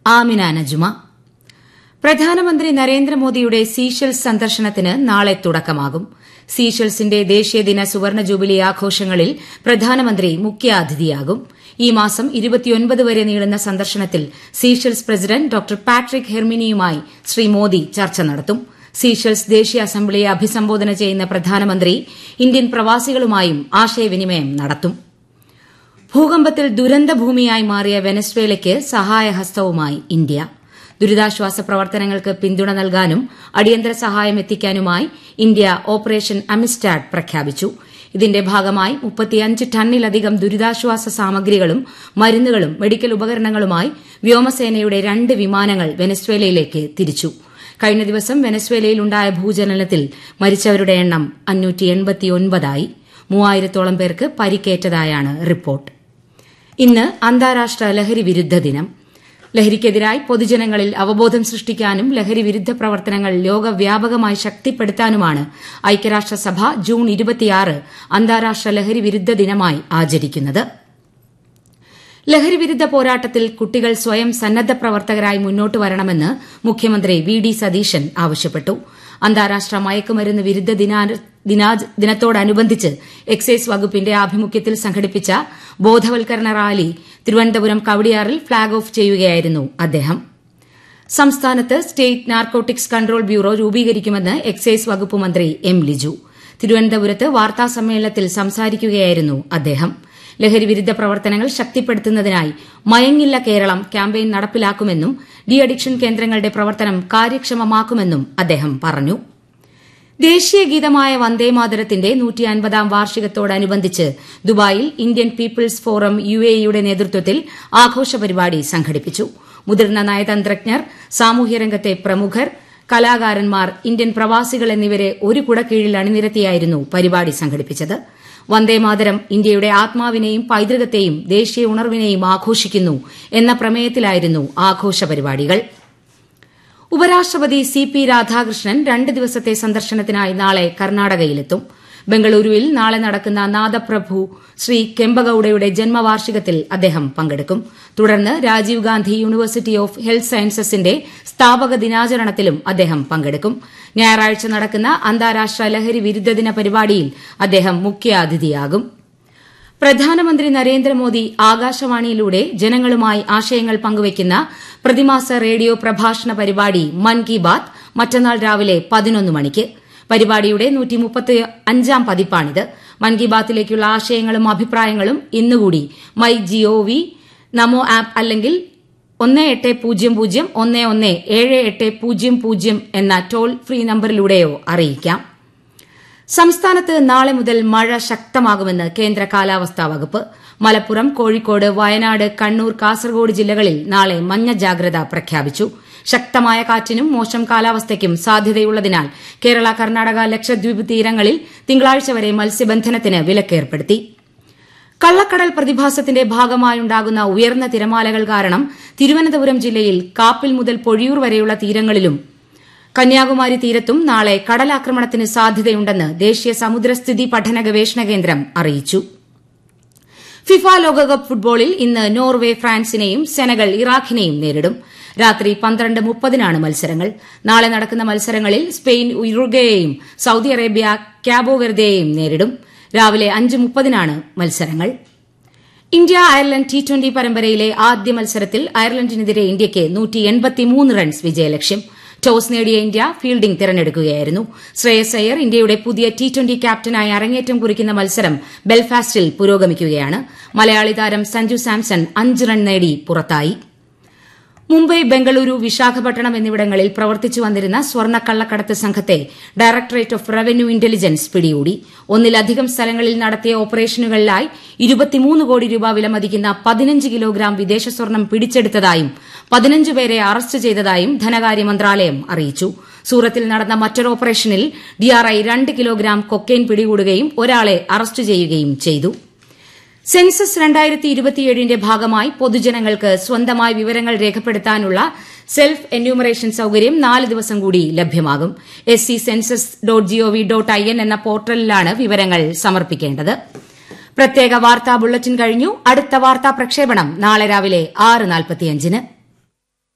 ആമിന നജുമ പ്രധാനമന്ത്രി നരേന്ദ്രമോദിയുടെ സീഷെൽസ് സന്ദർശനത്തിന് നാളെ തുടക്കമാകും സീഷെൽസിന്റെ ദേശീയദിന സുവർണ ജൂബിലി ആഘോഷങ്ങളിൽ പ്രധാനമന്ത്രി മുഖ്യാതിഥിയാകും ഈ മാസം വരെ നീളുന്ന സന്ദർശനത്തിൽ സീഷെൽസ് പ്രസിഡന്റ് ഡോക്ടർ പാട്രിക് ഹെർമിനിയുമായി ശ്രീ മോദി ചർച്ച നടത്തും സീഷെൽസ് ദേശീയ അസംബ്ലിയെ അഭിസംബോധന ചെയ്യുന്ന പ്രധാനമന്ത്രി ഇന്ത്യൻ പ്രവാസികളുമായും ആശയവിനിമയം നടത്തും ഭൂകമ്പത്തിൽ ദുരന്തഭൂമിയായി മാറിയ വെനസ്വേലയ്ക്ക് സഹായഹസ്തവുമായി ഇന്ത്യ ദുരിതാശ്വാസ പ്രവർത്തനങ്ങൾക്ക് പിന്തുണ നൽകാനും അടിയന്തര സഹായം എത്തിക്കാനുമായി ഇന്ത്യ ഓപ്പറേഷൻ അമിസ്റ്റാഡ് പ്രഖ്യാപിച്ചു ഇതിന്റെ ഭാഗമായി മുപ്പത്തിയഞ്ച് ടണ്ണിലധികം ദുരിതാശ്വാസ സാമഗ്രികളും മരുന്നുകളും മെഡിക്കൽ ഉപകരണങ്ങളുമായി വ്യോമസേനയുടെ രണ്ട് വിമാനങ്ങൾ വെനസ്വേലയിലേക്ക് തിരിച്ചു കഴിഞ്ഞ ദിവസം വെനസ്വേലയിലുണ്ടായ ഭൂചലനത്തിൽ മരിച്ചവരുടെ എണ്ണം ആയി മൂവായിരത്തോളം പേർക്ക് പരിക്കേറ്റതായാണ് റിപ്പോർട്ട് ഇന്ന് അന്താരാഷ്ട്ര ലഹരി വിരുദ്ധ ദിനം ലഹരിക്കെതിരായി പൊതുജനങ്ങളിൽ അവബോധം സൃഷ്ടിക്കാനും ലഹരി വിരുദ്ധ പ്രവർത്തനങ്ങൾ ലോകവ്യാപകമായി ശക്തിപ്പെടുത്താനുമാണ് ഐക്യരാഷ്ട്രസഭ ജൂൺ അന്താരാഷ്ട്ര ലഹരി വിരുദ്ധ ദിനമായി ആചരിക്കുന്നത് ലഹരിവിരുദ്ധ പോരാട്ടത്തിൽ കുട്ടികൾ സ്വയം സന്നദ്ധ പ്രവർത്തകരായി മുന്നോട്ട് വരണമെന്ന് മുഖ്യമന്ത്രി വി ഡി സതീശൻ ആവശ്യപ്പെട്ടു അന്താരാഷ്ട്ര മയക്കുമരുന്ന് വിരുദ്ധ ദിനത്തോടനുബന്ധിച്ച് എക്സൈസ് വകുപ്പിന്റെ ആഭിമുഖ്യത്തിൽ സംഘടിപ്പിച്ച ബോധവൽക്കരണ റാലി തിരുവനന്തപുരം കവടിയാറിൽ ഫ്ളാഗ് ഓഫ് ചെയ്യുകയായിരുന്നു അദ്ദേഹം സംസ്ഥാനത്ത് സ്റ്റേറ്റ് നാർക്കോട്ടിക്സ് കൺട്രോൾ ബ്യൂറോ രൂപീകരിക്കുമെന്ന് എക്സൈസ് വകുപ്പ് മന്ത്രി എം ലിജു തിരുവനന്തപുരത്ത് വാർത്താസമ്മേളനത്തിൽ സംസാരിക്കുകയായിരുന്നു അദ്ദേഹം ലഹരിവിരുദ്ധ പ്രവർത്തനങ്ങൾ ശക്തിപ്പെടുത്തുന്നതിനായി മയങ്ങില്ല കേരളം ക്യാമ്പയിൻ നടപ്പിലാക്കുമെന്നും ഡി അഡിക്ഷൻ കേന്ദ്രങ്ങളുടെ പ്രവർത്തനം കാര്യക്ഷമമാക്കുമെന്നും അദ്ദേഹം പറഞ്ഞു ദേശീയ ഗീതമായ വന്ദേമാതരത്തിന്റെ നൂറ്റിയൻപതാം വാർഷികത്തോടനുബന്ധിച്ച് ദുബായിൽ Indian people's forum U A യുടെ നേതൃത്വത്തിൽ ആഘോഷ പരിപാടി സംഘടിപ്പിച്ചു മുതിർന്ന നയതന്ത്രജ്ഞർ സാമൂഹ്യരംഗത്തെ പ്രമുഖർ കലാകാരന്മാർ ഇന്ത്യൻ പ്രവാസികൾ എന്നിവരെ ഒരു കുടക്കീഴിൽ അണിനിരത്തിയായിരുന്നു പരിപാടി സംഘടിപ്പിച്ചത് വന്ദേമാതരം ഇന്ത്യയുടെ ആത്മാവിനെയും പൈതൃകത്തെയും ദേശീയ ഉണർവിനെയും ആഘോഷിക്കുന്നു എന്ന പ്രമേയത്തിലായിരുന്നു ആഘോഷ പരിപാടികൾ ഉപരാഷ്ട്രപതി സി പി രാധാകൃഷ്ണൻ രണ്ട് ദിവസത്തെ സന്ദർശനത്തിനായി നാളെ കർണാടകയിലെത്തും ബംഗളൂരുവിൽ നാളെ നടക്കുന്ന നാദപ്രഭു ശ്രീ കെമ്പഗൌഡയുടെ ജന്മവാർഷികത്തിൽ അദ്ദേഹം പങ്കെടുക്കും തുടർന്ന് Rajiv Gandhi university of health സയൻസസിന്റെ സ്ഥാപക ദിനാചരണത്തിലും അദ്ദേഹം പങ്കെടുക്കും ഞായറാഴ്ച നടക്കുന്ന അന്താരാഷ്ട്ര ലഹരി വിരുദ്ധ ദിന പരിപാടിയിൽ അദ്ദേഹം മുഖ്യാതിഥിയാകും പ്രധാനമന്ത്രി നരേന്ദ്രമോദി ആകാശവാണിയിലൂടെ ജനങ്ങളുമായി ആശയങ്ങൾ പങ്കുവയ്ക്കുന്ന പ്രതിമാസ റേഡിയോ പ്രഭാഷണ പരിപാടി മൻ കി ബാത് മറ്റന്നാൾ രാവിലെ പതിനൊന്ന് മണിക്ക് പരിപാടിയുടെ അഞ്ചാം പതിപ്പാണിത് മൻ കി ബാത്തിലേക്കുള്ള ആശയങ്ങളും അഭിപ്രായങ്ങളും ഇന്നുകൂടി മൈ ജിഒവി നമോ ആപ്പ് അല്ലെങ്കിൽ ഒന്ന് എട്ട് പൂജ്യം പൂജ്യം ഒന്ന് ഒന്ന് ഏഴ് എട്ട് പൂജ്യം പൂജ്യം എന്ന ടോൾ ഫ്രീ നമ്പറിലൂടെയോ അറിയിക്കാം സംസ്ഥാനത്ത് നാളെ മുതൽ മഴ ശക്തമാകുമെന്ന് കേന്ദ്ര കാലാവസ്ഥാ വകുപ്പ് മലപ്പുറം കോഴിക്കോട് വയനാട് കണ്ണൂർ കാസർഗോഡ് ജില്ലകളിൽ നാളെ മഞ്ഞ ജാഗ്രത പ്രഖ്യാപിച്ചു ശക്തമായ കാറ്റിനും മോശം കാലാവസ്ഥയ്ക്കും സാധ്യതയുള്ളതിനാൽ കേരള കർണാടക ലക്ഷദ്വീപ് തീരങ്ങളിൽ തിങ്കളാഴ്ച വരെ മത്സ്യബന്ധനത്തിന് വിലക്കേർപ്പെടുത്തി കള്ളക്കടൽ പ്രതിഭാസത്തിന്റെ ഭാഗമായുണ്ടാകുന്ന ഉയർന്ന തിരമാലകൾ കാരണം തിരുവനന്തപുരം ജില്ലയിൽ കാപ്പിൽ മുതൽ പൊഴിയൂർ വരെയുള്ള തീരങ്ങളിലും കന്യാകുമാരി തീരത്തും നാളെ കടലാക്രമണത്തിന് സാധ്യതയുണ്ടെന്ന് ദേശീയ സമുദ്രസ്ഥിതി പഠന ഗവേഷണ കേന്ദ്രം അറിയിച്ചു ഫിഫ ലോകകപ്പ് ഫുട്ബോളിൽ ഇന്ന് നോർവെ ഫ്രാൻസിനെയും സെനഗൾ ഇറാഖിനെയും നേരിടും രാത്രി പന്ത്രണ്ട് മുപ്പതിനാണ് മത്സരങ്ങൾ നാളെ നടക്കുന്ന മത്സരങ്ങളിൽ സ്പെയിൻ ഉറുഗ്വേയെയും സൌദി അറേബ്യ ക്യാബോ വെർദയെയും നേരിടും രാവിലെ അഞ്ച് മുപ്പതിനാണ് മത്സരങ്ങൾ ഇന്ത്യ അയർലൻഡ് ടി ട്വന്റി പരമ്പരയിലെ ആദ്യ മത്സരത്തിൽ അയർലൻഡിനെതിരെ ഇന്ത്യയ്ക്ക് റൺസ് വിജയലക്ഷ്യം ടോസ് നേടിയ ഇന്ത്യ ഫീൽഡിംഗ് തിരഞ്ഞെടുക്കുകയായിരുന്നു ശ്രേയസ് അയ്യർ ഇന്ത്യയുടെ പുതിയ ടി ട്വന്റി ക്യാപ്റ്റനായി അരങ്ങേറ്റം കുറിക്കുന്ന മത്സരം ബെൽഫാസ്റ്റിൽ പുരോഗമിക്കുകയാണ് മലയാളി താരം സഞ്ജു സാംസൺ അഞ്ച് റൺ നേടി പുറത്തായി മുംബൈ ബംഗളൂരു വിശാഖപട്ടണം എന്നിവിടങ്ങളിൽ പ്രവർത്തിച്ചു വന്നിരുന്ന സ്വർണ്ണക്കള്ളക്കടത്ത് സംഘത്തെ ഡയറക്ടറേറ്റ് ഓഫ് റവന്യൂ ഇന്റലിജൻസ് പിടികൂടി ഒന്നിലധികം സ്ഥലങ്ങളിൽ നടത്തിയ ഓപ്പറേഷനുകളിലായി ഇരുപത്തിമൂന്ന് കോടി രൂപ വിലമതിക്കുന്ന പതിനഞ്ച് കിലോഗ്രാം വിദേശ സ്വർണം പിടിച്ചെടുത്തതായും പതിനഞ്ച് പേരെ അറസ്റ്റ് ചെയ്തതായും ധനകാര്യ മന്ത്രാലയം അറിയിച്ചു സൂറത്തിൽ നടന്ന മറ്റൊരു ഓപ്പറേഷനിൽ ഡിആർഐ രണ്ട് കിലോഗ്രാം കൊക്കൈൻ പിടികൂടുകയും ഒരാളെ അറസ്റ്റ് ചെയ്യുകയും ചെയ്തു സെൻസസ് രണ്ടായിരത്തി ഇരുപത്തിയേഴിന്റെ ഭാഗമായി പൊതുജനങ്ങൾക്ക് സ്വന്തമായി വിവരങ്ങൾ രേഖപ്പെടുത്താനുള്ള സെൽഫ് എന്യൂമറേഷൻ സൌകര്യം നാല് ദിവസം കൂടി ലഭ്യമാകും S C census dot GOV dot I N എന്ന പോർട്ടലിലാണ് വിവരങ്ങൾ സമർപ്പിക്കേണ്ടത് പ്രത്യേക വാർത്താ ബുള്ളറ്റിൻ കഴിഞ്ഞു അടുത്ത വാർത്താ പ്രക്ഷേപണം നാളെ രാവിലെ ആറ് നാൽപ്പത്തിയഞ്ചിന്